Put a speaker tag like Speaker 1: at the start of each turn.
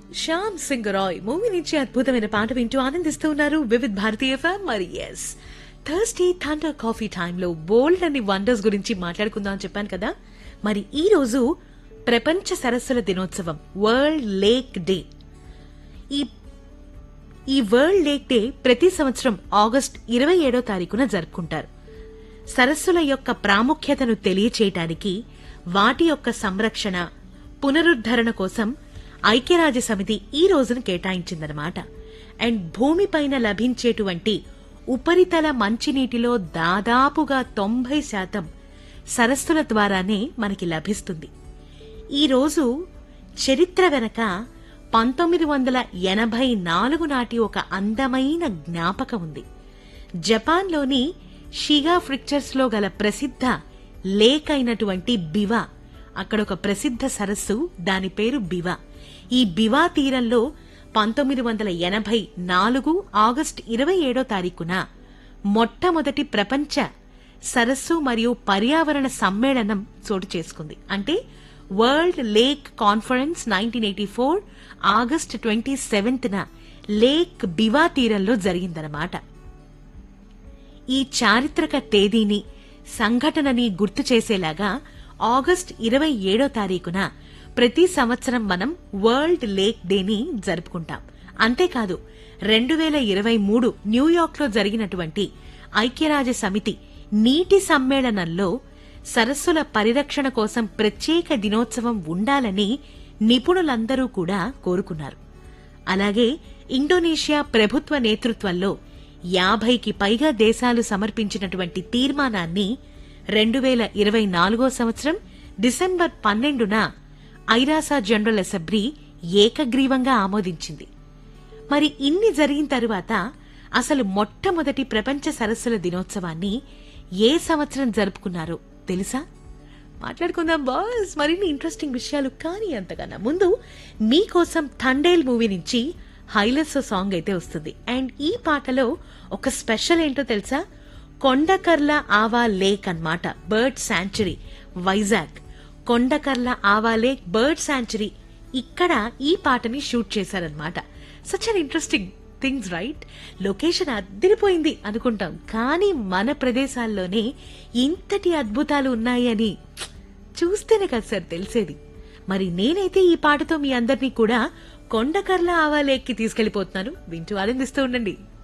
Speaker 1: Shyam Singh Roy movie నుంచి అద్భుతమైన పాట వింటూ ఆనందిస్తూ ఉన్నారు వివిధ్ భారతీయ ఎఫ్ఎం మరి ఎస్ థర్స్డే థండర్ కాఫీ టైంలో బోల్డ్ అని వండర్స్ గురించి మాట్లాడుకుందాం అని చెప్పాను కదా మరి ఈ రోజు ప్రపంచ సరస్సుల దినోత్సవం వరల్డ్ లేక్ డే ఈ ఈ వరల్డ్ లేక్ డే ప్రతి సంవత్సరం ఆగస్ట్ ఇరవై ఏడో తారీఖున జరుపుకుంటారు సరస్సుల యొక్క ప్రాముఖ్యతను తెలియచేయటానికి వాటి యొక్క సంరక్షణ పునరుద్ధరణ కోసం ఐక్యరాజ్య సమితి ఈ రోజును కేటాయించిందనమాట అండ్ భూమిపైన లభించేటువంటి ఉపరితల మంచినీటిలో దాదాపుగా తొంభై శాతం సరస్సుల ద్వారానే మనకి లభిస్తుంది ఈ రోజు చరిత్ర వెనక పంతొమ్మిది వందల ఎనభై నాలుగు నాటి ఒక అందమైన జ్ఞాపకం ఉంది జపాన్లోని షిగా ఫ్రిక్చర్స్ లో గల ప్రసిద్ధ లేక్ అయినటువంటి బివా అక్కడ ఒక ప్రసిద్ధ సరస్సు దాని పేరు బివా ఈ బివా తీరంలో పంతొమ్మిది వందల ఎనభై నాలుగు ఆగస్టు ఇరవై ఏడో తారీఖున మొట్టమొదటి ప్రపంచ సరస్సు మరియు పర్యావరణ సమ్మేళనం చోటు చేసుకుంది అంటే world lake conference nineteen eighty four August twenty సెవెంత్న లేక్ బివా తీరంలో జరిగిందన్నమాట ఈ చారిత్రక తేదీని సంఘటనని గుర్తు చేసేలాగా ఆగస్ట్ ఇరవై ఏడో తారీఖున ప్రతి సంవత్సరం మనం వరల్డ్ లేక్ డేని జరుపుకుంటాం అంతేకాదు రెండు వేల ఇరవై మూడు న్యూయార్క్ లో జరిగినటువంటి ఐక్యరాజ్య సమితి నీటి సమ్మేళనంలో సరస్సుల పరిరక్షణ కోసం ప్రత్యేక దినోత్సవం ఉండాలని నిపుణులందరూ కూడా కోరుకున్నారు అలాగే ఇండోనేషియా ప్రభుత్వ నేతృత్వంలో యాభైకి పైగా దేశాలు సమర్పించినటువంటి తీర్మానాన్ని రెండు వేల ఇరవై నాలుగో సంవత్సరం డిసెంబర్ పన్నెండున ఐరాసా జనరల్ అసెంబ్లీ ఏకగ్రీవంగా ఆమోదించింది మరి ఇన్ని జరిగిన తరువాత అసలు మొట్టమొదటి ప్రపంచ సరస్సుల దినోత్సవాన్ని ఏ సంవత్సరం జరుపుకున్నారో తెలుసా మాట్లాడుకుందాం బాస్ మరిన్ని ఇంట్రెస్టింగ్ విషయాలు కానీ అంతకన్నా ముందు మీకోసం థండేల్ మూవీ నుంచి హైలెస్ సాంగ్ అయితే వస్తుంది అండ్ ఈ పాటలో ఒక స్పెషల్ ఏంటో తెలుసా కొండకర్ల ఆవా లేక్ అన్నమాట బర్డ్ శాంచురీ వైజాగ్ కొండకర్ల ఆవా లేక్ బర్డ్ శాంచురీ ఇక్కడ ఈ పాటని షూట్ చేశారనమాట such an interesting things right location అద్దరిపోయింది అనుకుంటాం కానీ మన ప్రదేశాల్లోనే ఇంతటి అద్భుతాలు ఉన్నాయి అని చూస్తేనే కదా సార్ తెలిసేది మరి నేనైతే ఈ పాటతో మీ అందరినీ కూడా కొండకర్ల ఆవా లేక్కి తీసుకెళ్లిపోతున్నాను వింటూ ఆనందిస్తూ ఉండండి